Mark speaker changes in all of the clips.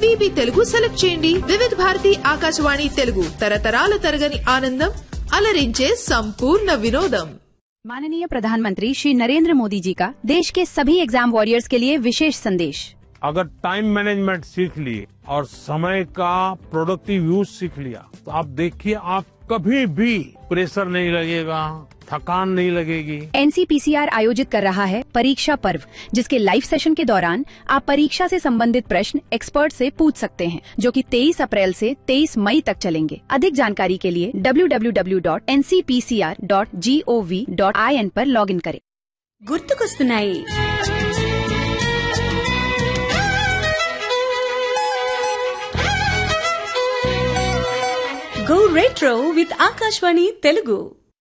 Speaker 1: VB Telugu select చేయండి వివిధ భారతి ఆకాశవాణి తెలుగు తరతరాల తరగని ఆనందం అలరించే సంపూర్ణ వినోదం
Speaker 2: माननीय प्रधानमंत्री श्री नरेंद्र मोदी जी का देश के सभी एग्जाम वॉरियर्स के लिए विशेष संदेश
Speaker 3: अगर टाइम मैनेजमेंट सीख लिए और समय का प्रोडक्टिव यूज सीख लिया तो आप देखिए आप कभी भी प्रेशर नहीं लगेगा थकान नहीं लगेगी
Speaker 2: एनसीपीसीआर आयोजित कर रहा है परीक्षा पर्व जिसके लाइव सेशन के दौरान आप परीक्षा से संबंधित प्रश्न एक्सपर्ट से पूछ सकते हैं जो कि 23 अप्रैल से 23 मई तक चलेंगे अधिक जानकारी के लिए www.ncpcr.gov.in पर लॉगिन करें
Speaker 4: గుర్తుకొస్తున్నాయి go retro with Akashvani Telugu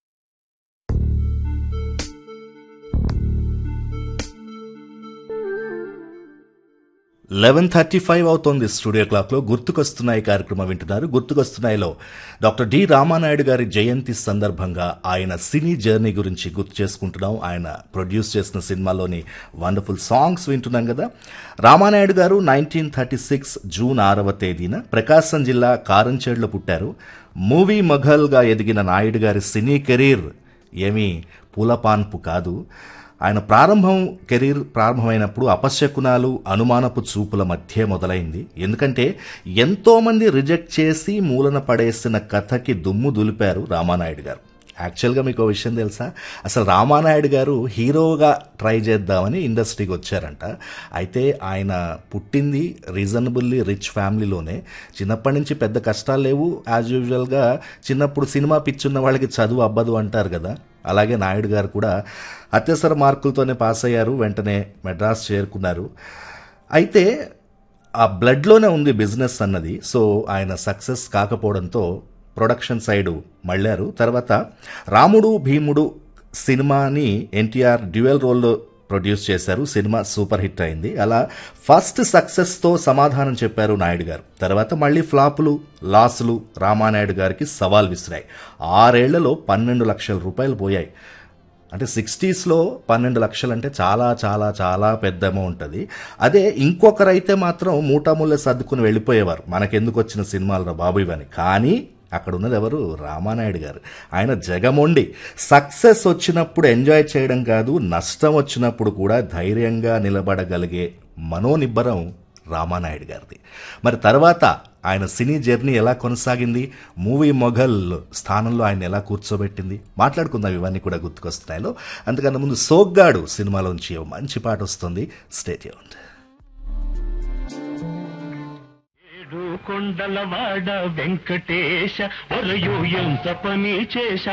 Speaker 5: eleven thirty five అవుతోంది స్టూడియో క్లాక్ లో గుర్తుకొస్తున్నాయి కార్యక్రమం వింటున్నారు గుర్తుకొస్తున్నాయిలో డాక్టర్ డి రామానాయుడు గారి జయంతి సందర్భంగా ఆయన సినీ జర్నీ గురించి గుర్తు చేసుకుంటున్నాం ఆయన ప్రొడ్యూస్ చేసిన సినిమాలోని వండర్ఫుల్ సాంగ్స్ వింటున్నాం కదా రామానాయుడు గారు నైన్టీన్ థర్టీ సిక్స్ జూన్ ఆరవ తేదీన ప్రకాశం జిల్లా కారంచేడులో పుట్టారు మూవీ మొఘల్గా ఎదిగిన నాయుడు గారి సినీ కెరీర్ ఏమీ పూలపాన్పు కాదు ఆయన ప్రారంభం కెరీర్ ప్రారంభమైనప్పుడు అపశకునాలు అనుమానపు చూపుల మధ్య మొదలైంది ఎందుకంటే ఎంతో మంది రిజెక్ట్ చేసి మూలన పడేసిన కథకి దుమ్ము దులిపారు రామానాయుడు గారు యాక్చువల్గా మీకు ఒక విషయం తెలుసా అసలు రామానాయుడు గారు హీరోగా ట్రై చేద్దామని ఇండస్ట్రీకి వచ్చారంట అయితే ఆయన పుట్టింది రీజనబుల్లీ రిచ్ ఫ్యామిలీలోనే చిన్నప్పటి నుంచి పెద్ద కష్టాలు లేవు యాజ్ యూజువల్గా చిన్నప్పుడు సినిమా పిచ్చున్న వాళ్ళకి చదువు అబ్బదు అంటారు కదా అలాగే నాయుడు గారు కూడా అత్యవసర మార్కులతోనే పాస్ అయ్యారు వెంటనే మెడ్రాస్ చేరుకున్నారు అయితే ఆ బ్లడ్లోనే ఉంది బిజినెస్ అన్నది సో ఆయన సక్సెస్ కాకపోవడంతో ప్రొడక్షన్ సైడు మళ్ళారు తర్వాత రాముడు భీముడు సినిమాని ఎన్టీఆర్ డ్యూయల్ రోల్లో ప్రొడ్యూస్ చేశారు సినిమా సూపర్ హిట్ అయింది అలా ఫస్ట్ సక్సెస్తో సమాధానం చెప్పారు నాయుడు గారు తర్వాత మళ్ళీ ఫ్లాపులు లాసులు రామానాయుడు గారికి సవాల్ విసిరాయి ఆరేళ్లలో పన్నెండు లక్షల రూపాయలు పోయాయి అంటే సిక్స్టీస్లో పన్నెండు లక్షలు అంటే చాలా చాలా చాలా పెద్ద అమౌంట్ అది అదే ఇంకొకరైతే మాత్రం మూటాముళ్ళ సర్దుకుని వెళ్ళిపోయేవారు మనకెందుకు వచ్చిన సినిమాలు బాబు ఇవని కానీ అక్కడ ఉన్నది ఎవరు రామానాయుడు గారు ఆయన జగమొండి సక్సెస్ వచ్చినప్పుడు ఎంజాయ్ చేయడం కాదు నష్టం వచ్చినప్పుడు కూడా ధైర్యంగా నిలబడగలిగే మనోనిబ్బరం రామానాయుడు గారిది మరి తర్వాత ఆయన సినీ జర్నీ ఎలా కొనసాగింది మూవీ మొఘల్ స్థానంలో ఆయన ఎలా కూర్చోబెట్టింది మాట్లాడుకుందాం ఇవన్నీ కూడా గుర్తుకొస్తున్నాయిలో అంతకన్నా ముందు సోగ్గాడు సినిమాలోంచి ఓ మంచి పాట వస్తుంది స్టేట్
Speaker 6: ఏడు కొండలవాడ వెంకటేశ ఒరయు ఎంత పని చేశ